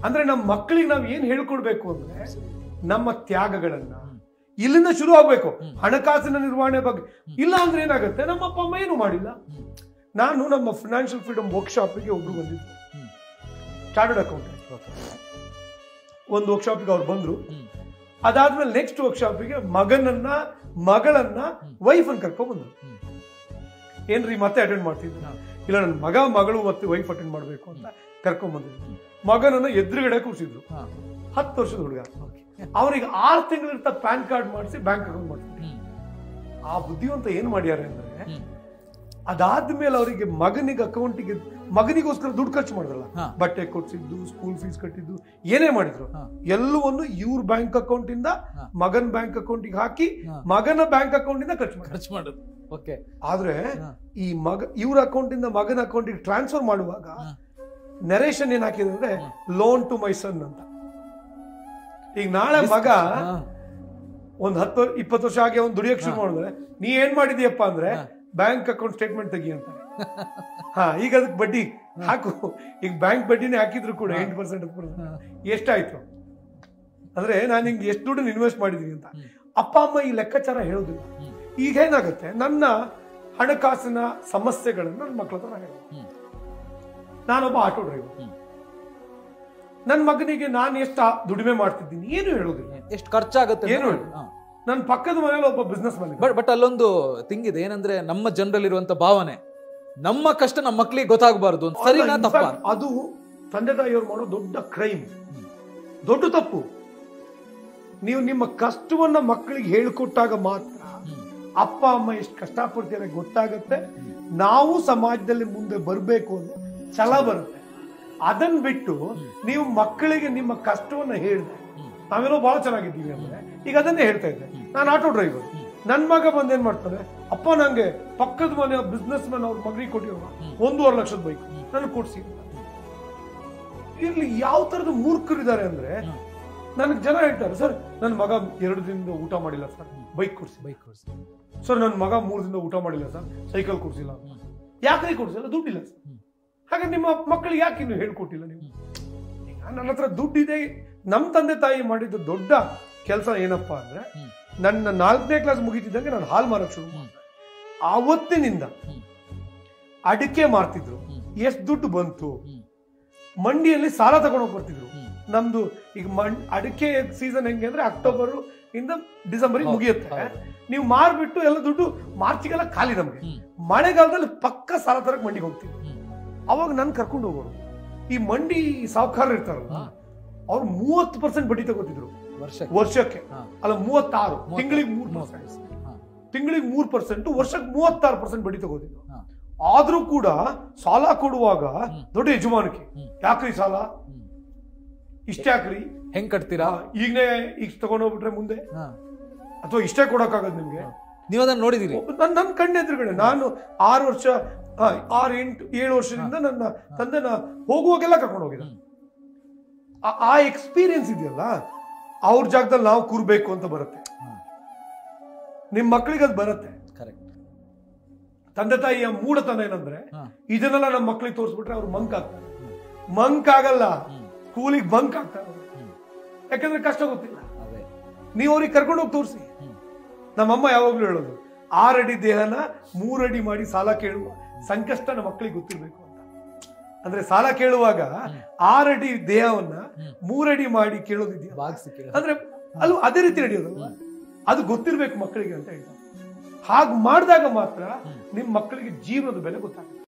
ಅಂದ್ರೆ ನಮ್ಮ ಮಕ್ಕಳಿಗೆ ನಾವು ಏನ್ ಹೇಳ್ಕೊಡ್ಬೇಕು ಅಂದ್ರೆ ನಮ್ಮ ತ್ಯಾಗಗಳನ್ನ ಇಲ್ಲಿಂದ ಶುರು ಆಗ್ಬೇಕು ಹಣಕಾಸಿನ ನಿರ್ವಹಣೆ ಬಗ್ಗೆ ಇಲ್ಲ ಅಂದ್ರೆ ಏನಾಗುತ್ತೆ ನಮ್ಮ ಅಪ್ಪ ಅಮ್ಮ ಏನು ಮಾಡಿಲ್ಲ ನಾನು ನಮ್ಮ ಫಿನಾನ್ಷಿಯಲ್ ಫ್ರೀಡಮ್ ವರ್ಕ್ಶಾಪಿಗೆ ಒಬ್ರು ಬಂದಿದ್ರು ಹ್ಮ್. ಚಾರ್ಟರ್ಡ್ ಅಕೌಂಟೆಂಟ್ ಓಕೆ ಒಂದು ವರ್ಕ್ಶಾಪಿಗೆ ಅವ್ರು ಬಂದ್ರು ಹ್ಮ್ ಅದಾದ್ಮೇಲೆ ನೆಕ್ಸ್ಟ್ ವರ್ಕ್ಶಾಪಿಗೆ ಮಗನನ್ನ ಮಗಳನ್ನ ವೈಫ್ ಅನ್ನ ಕರ್ಕೊಂಡ್ ಬಂದ್ರು ಹ್ಮ್. ಏನ್ರಿ ಮತ್ತೆ ಅಟೆಂಡ್ ಮಾಡ್ತಿದ್ರು ಹಾ. ಇಲ್ಲ ನನ್ನ ಮಗ ಮಗಳು ಮತ್ತೆ ವೈಫ್ ಅಟೆಂಡ್ ಮಾಡ್ಬೇಕು ಅಂತ ಕರ್ಕೊಂಡ್ ಬಂದಿದ್ರು ಮಗನನ್ನ ಎದುರುಗಡೆ ಕೂರಿಸಿದ್ರು ಹಾ ಹತ್ತು ವರ್ಷದ ಹುಡುಗ ಓಕೆ ಅವನಿಗೆ ಆರು ತಿಂಗಳಿರ್ತ ಪ್ಯಾನ್ ಕಾರ್ಡ್ ಮಾಡಿಸಿ ಬ್ಯಾಂಕ್ ಅಕೌಂಟ್ ಮಾಡ್ತಿದ್ರು ಹ್ಮ್ ಆ ಬುದ್ಧಿವಂತ ಏನ್ ಮಾಡ್ಯಾರ ಅಂದ್ರೆ ಹ್ಮ್ ಅದಾದ್ಮೇಲೆ ಅವರಿಗೆ ಮಗನಿಗೆ ಅಕೌಂಟಿಗೆ ಮಗನಿಗೋಸ್ಕರ ದುಡ್ಡು ಖರ್ಚು ಮಾಡಿದ್ರಲ್ಲ ಹಾ. ಬಟ್ಟೆ ಕೊಡ್ಸಿದ್ದು ಸ್ಕೂಲ್ ಫೀಸ್ ಕಟ್ಟಿದ್ದು ಏನೇ ಮಾಡಿದ್ರು ಹಾ. ಎಲ್ಲವನ್ನು ಇವ್ರ ಬ್ಯಾಂಕ್ ಅಕೌಂಟ್ ಇಂದ ಹಾ. ಮಗನ್ ಬ್ಯಾಂಕ್ ಅಕೌಂಟಿಗೆ ಹಾಕಿ ಹಾ. ಮಗನ ಬ್ಯಾಂಕ್ ಅಕೌಂಟ್ ಇಂದ ಖರ್ಚು ಮಾಡಿದ್ರು ಖರ್ಚು ಮಾಡೋದು ಓಕೆ ಆದ್ರೆ ಹಾ. ಈ ಮಗ ಇವ್ರ ಅಕೌಂಟ್ ಇಂದ ಮಗನ ಅಕೌಂಟಿಗೆ ಟ್ರಾನ್ಸ್ಫರ್ ಮಾಡುವಾಗ ಹಾ. ನರೇಶನ್ ಏನ್ ಹಾಕಿದ್ರು ಅಂದ್ರೆ ಲೋನ್ ಟು ಮೈ ಸನ್ ಅಂತ ಈಗ ನಾಳೆ ಮಗ ಹಾ. ಒಂದ್ ಹತ್ತು ಇಪ್ಪತ್ತು ವರ್ಷ ಆಗಿ ಅವ್ನು ದುಡಿಯಕ್ ಶುರು ಮಾಡಿದ್ರೆ ನೀ ಏನ್ ಮಾಡಿದ್ಯಪ್ಪ ಅಂದ್ರೆ ಹಾ. ಬ್ಯಾಂಕ್ ಅಕೌಂಟ್ ಸ್ಟೇಟ್ಮೆಂಟ್ ತೆಗಿ ಅಂತಾರೆ ಹಾ ಈಗ ಅದಕ್ಕೆ ಬಡ್ಡಿ ಹಾಕು ಈಗ ಬ್ಯಾಂಕ್ ಬಡ್ಡಿನೇ ಹಾಕಿದ್ರು ಕೂಡ ಎಂಟು ಪರ್ಸೆಂಟ್ ಹತ್ತು ಪರ್ಸೆಂಟ್ ಎಷ್ಟಾಯ್ತು ಅಂದ್ರೆ ನಾನು ಹಿಂಗೆ ಎಷ್ಟು ದುಡ್ಡು ಇನ್ವೆಸ್ಟ್ ಮಾಡಿದೀನಿ ಅಂತ ಹ್ಮ್. ಅಪ್ಪ ಅಮ್ಮ ಈ ಲೆಕ್ಕಾಚಾರ ಹೇಳೋದಿಲ್ಲ ಹ್ಮ್. ಈಗ ಏನಾಗುತ್ತೆ ನನ್ನ ಹಣಕಾಸಿನ ಸಮಸ್ಯೆಗಳನ್ನ ನನ್ನ ಮಕ್ಕಳ ಹತ್ರ ಹೇಳೋದು ಹ್ಮ್. ನಾನೊಬ್ಬ ಆಟೋ ಡ್ರೈವರ್ ಹ್ಮ್. ನನ್ನ ಮಗನಿಗೆ ನಾನು ಎಷ್ಟು ದುಡಿಮೆ ಮಾಡ್ತಿದ್ದೀನಿ ಏನು ಹೇಳೋದಿಲ್ಲ ಎಷ್ಟು ಖರ್ಚಾಗುತ್ತೆ ಏನು ಹೇಳಿ? ನನ್ನ ಪಕ್ಕದ ಮನೇಲಿ ಒಬ್ಬ ಬಿಸ್ನೆಸ್ ಮ್ಯಾನ್ ಬಟ್ ಬಟ್ ಅಲ್ಲೊಂದು ಥಿಂಗ್ ಇದೆ ಏನಂದ್ರೆ ನಮ್ಮ ಜನರಲ್ಲಿ ಇರುವಂತ ಭಾವನೆ ನಮ್ಮ ಕಷ್ಟ ನಮ್ಮ ಮಕ್ಕಳಿಗೆ ಗೊತ್ತಾಗಬಾರ್ದು ಅಂತ ಸರಿನಾ ಅಲ್ಲ, in ತಪ್ಪ fact, ಅದು ತಂದೆ ತಾಯಿಯವರು ಮಾಡೋ ದೊಡ್ಡ ಕ್ರೈಮ್ ದೊಡ್ಡ ತಪ್ಪು ನೀವು ನಿಮ್ಮ ಕಷ್ಟವನ್ನ ಮಕ್ಕಳಿಗೆ ಹೇಳಿಕೊಟ್ಟಾಗ ಮಾತ್ರ ಅಪ್ಪ ಅಮ್ಮ ಎಷ್ಟು ಕಷ್ಟಪಡ್ತಾರೆ ಗೊತ್ತಾಗುತ್ತೆ ನಾವು ಸಮಾಜದಲ್ಲಿ ಮುಂದೆ ಬರಬೇಕು ಅನ್ನೋ ಛಲ ಬರುತ್ತೆ ಅದನ್ನ ಬಿಟ್ಟು ನೀವು ಮಕ್ಕಳಿಗೆ ನಿಮ್ಮ ಕಷ್ಟವನ್ನ ಹೇಳಿದೆ ನಾವೆಲ್ಲೋ ಬಹಳ ಚೆನ್ನಾಗಿದ್ದೀವಿ ಅಂದ್ರೆ ಈಗ ಅದನ್ನೇ ಹೇಳ್ತಾ ಇದ್ದೆ ನಾನು ಆಟೋ ಡ್ರೈವರ್ ನನ್ ಮಗ ಬಂದ್ ಏನ್ ಮಾಡ್ತಾನೆ ಅಪ್ಪ ನಂಗೆ ಪಕ್ಕದ ಮನೆ ಬಿಸ್ನೆಸ್ ಮ್ಯಾನ್ ಅವ್ರ ಮಗನಿಗೆ ಕೊಟ್ಟಿರುವ ಒಂದೂವರೆ ಲಕ್ಷದ ಬೈಕ್ ನನಗೆ ಕೊಡ್ಸಿ ಇಲ್ಲಿ ಯಾವ ತರದ ಮೂರ್ಖರಿದ್ದಾರೆ ಅಂದ್ರೆ ನನಗೆ ಜನ ಹೇಳ್ತಾರೆ ಸರ್ ನನ್ನ ಮಗ ಎರಡು ದಿನದಿಂದ ಊಟ ಮಾಡಿಲ್ಲ ಸರ್ ಬೈಕ್ ಕೊಡ್ಸಿ ಬೈಕ್ ಕೊಡ್ಸಿ ಸರ್ ನನ್ನ ಮಗ ಮೂರು ದಿನದಿಂದ ಊಟ ಮಾಡಿಲ್ಲ ಸರ್ ಸೈಕಲ್ ಕೊಡ್ಸಿಲ್ಲ ಯಾಕೆ ಕೊಡ್ಸಿಲ್ಲ ದುಡ್ಡಿಲ್ಲ ಸರ್ ಹಾಗೆ ನಿಮ್ಮ ಮಕ್ಕಳಿಗೆ ಯಾಕೆ ಇನ್ನು ಹೇಳ್ಕೊಟ್ಟಿಲ್ಲ ನೀವು ಈಗ ನನ್ನ ಹತ್ರ ದುಡ್ಡಿದೆ ನಮ್ಮ ತಂದೆ ತಾಯಿ ಮಾಡಿದ ದೊಡ್ಡ ಕೆಲಸ ಏನಪ್ಪಾ ಅಂದ್ರೆ ಹ್ಮ್. ನನ್ನ ನಾಲ್ಕನೇ ಕ್ಲಾಸ್ ಮುಗಿತಿದ್ದಂಗೆ ನಾನು ಹಾಲ್ ಮಾರಕ್ ಶುರು ಮಾಡಿದೆ ಆವತ್ತಿನಿಂದ ಹ್ಮ್. ಅಡಿಕೆ ಮಾರ್ತಿದ್ರು ಹ್ಮ್. ಎಷ್ಟು ದುಡ್ಡು ಬಂತು ಹ್ಮ್. ಮಂಡಿಯಲ್ಲಿ ಸಾಲ ತಗೊಂಡೋಗಿ ಬರ್ತಿದ್ರು ಹ್ಮ್. ನಮ್ದು ಈಗ ಮಣ್ ಅಡಿಕೆ ಸೀಸನ್ ಹೆಂಗೆ ಅಂದ್ರೆ ಅಕ್ಟೋಬರ್ ಇಂದ ಡಿಸೆಂಬರ್ ಹೌದು, ಮುಗಿಯುತ್ತೆ ಹೌದು. ನೀವು ಮಾರ್ಬಿಟ್ಟು ಎಲ್ಲ ದುಡ್ಡು ಮಾರ್ಚಿಗೆಲ್ಲ ಖಾಲಿ ನಮ್ಗೆ ಹ್ಮ್. ಮಳೆಗಾಲದಲ್ಲಿ ಪಕ್ಕ ಸಾಲ ತರಕ್ ಮಂಡಿಗೆ ಹೋಗ್ತೀವಿ ಹ್ಮ್. ಅವಾಗ ನನ್ ಕರ್ಕೊಂಡು ಹೋಗೋರು ಈ ಮಂಡಿ ಸಾವುಕಾರ ಇರ್ತಾರಲ್ಲ ಅವ್ರು ಮೂವತ್ತು ಪರ್ಸೆಂಟ್ ಬಡ್ಡಿ ತಗೋತಿದ್ರು ವರ್ಷಕ್ಕೆ ವರ್ಷಕ್ಕೆ ಹಾ. ಅಲ್ಲ ಮೂವತ್ತಾರು ಮೂವತ್ತು- ತಿಂಗಳಿಗೆ ಮೂರು ಮೂವತ್ತು ಪರ್ಸೆಂಟ್ ಹಾ. ತಿಂಗಳಿಗೆ ಮೂರು ಪರ್ಸೆಂಟ್ ವರ್ಷಕ್ಕೆ ಮೂವತ್ತಾರು ಪರ್ಸೆಂಟ್ ಬಡ್ಡಿ ತಗೋತಿದ್ರು ಹಾ. ಆದ್ರೂ ಕೂಡ ಸಾಲ ಕೊಡುವಾಗ ದೊಡ್ಡ ಯಜಮಾನಿಕೆ ಹ್ಮ್. ಯಾಕ್ರಿ ಸಾಲ ಹ್ಮ್. ಇಷ್ಟ ಯಾಕ್ರಿ ಹೆಂಗ್ ಕಟ್ತೀರಾ ಈಗನೇ ಈಗ ತಗೊಂಡೋಗ್ಬಿಟ್ರೆ ಮುಂದೆ ಹಾ. ಅಥವಾ ಇಷ್ಟೇ ಕೊಡಕ್ಕಾಗದು ನಿಮ್ಗೆ ನೀವ್ ಅದನ್ನ ನೋಡಿದಿರಿ ನನ್ನ ನನ್ನ ಕಣ್ಣೆದುರುಗಡೆ ನಾನು ಆರು ವರ್ಷ ಆ, ಆರು ಎಂಟು ಏಳು ವರ್ಷದಿಂದ ನನ್ನ ತಂದೆನ ಹೋಗುವಾಗೆಲ್ಲ ಕರ್ಕೊಂಡು ಹೋಗಿದ್ದ ಹ್ಮ್. ಆ- ಆ ಎಕ್ಸ್ಪೀರಿಯನ್ಸ್ ಇದೆಯಲ್ಲ ಅವ್ರ ಜಾಗದಲ್ಲಿ ನಾವು ಕೂರ್ಬೇಕು ಅಂತ ಬರುತ್ತೆ ನಿಮ್ ಮಕ್ಕಳಿಗೆ ಅದು ಬರುತ್ತೆ ಕರೆಕ್ಟ್ ತಂದೆ ತಾಯಿಯ ಮೂಢತನ ಏನಂದ್ರೆ ಹಾ. ಇದನ್ನೆಲ್ಲ ನಮ್ಮ ಮಕ್ಕಳಿಗೆ ತೋರಿಸ್ಬಿಟ್ರೆ ಅವ್ರು ಮಂಕ್ ಆಗ್ತಾರೆ ಮಂಕ್ ಆಗಲ್ಲ ಸ್ಕೂಲಿಗೆ ಬಂಕ್ ಆಗ್ತಾರೆ ಅವ್ರು. ಹ್ಮ್. ಯಾಕಂದ್ರೆ ಕಷ್ಟ ಗೊತ್ತಿಲ್ಲ ಅದೇ ನೀವು ಅವ್ರಿಗೆ ಕರ್ಕೊಂಡು ಹೋಗಿ ತೋರಿಸಿ ಹ್ಮ್. ನಮ್ಮಮ್ಮ ಯಾವಾಗ್ಲೂ ಹೇಳೋದು ಆರಡಿ ದೇಹನ ಮೂರಡಿ ಮಾಡಿ ಸಾಲ ಕೇಳುವ ಸಂಕಷ್ಟ ನಮ್ಮ ಮಕ್ಕಳಿಗೆ ಗೊತ್ತಿರ್ಬೇಕು ಅಂತ ಅಂದ್ರೆ ಸಾಲ ಕೇಳುವಾಗ ಆರಡಿ ದೇಹವನ್ನ ಮೂರಡಿ ಮಾಡಿ ಕೇಳೋದಿದೆಯಾ ಬಾಗ್ಸಿ ಕೇಳ ಅಂದ್ರೆ ಅಲ್ಲೂ ಅದೇ ರೀತಿ ನಡೆಯೋದಲ್ಲ ಅದು ಗೊತ್ತಿರ್ಬೇಕು ಮಕ್ಕಳಿಗೆ ಅಂತ ಹೇಳ್ತಾರೆ ಹಾಗೆ ಮಾಡಿದಾಗ ಮಾತ್ರ ನಿಮ್ ಮಕ್ಕಳಿಗೆ ಜೀವನದ ಬೆಲೆ ಗೊತ್ತಾಗುತ್ತೆ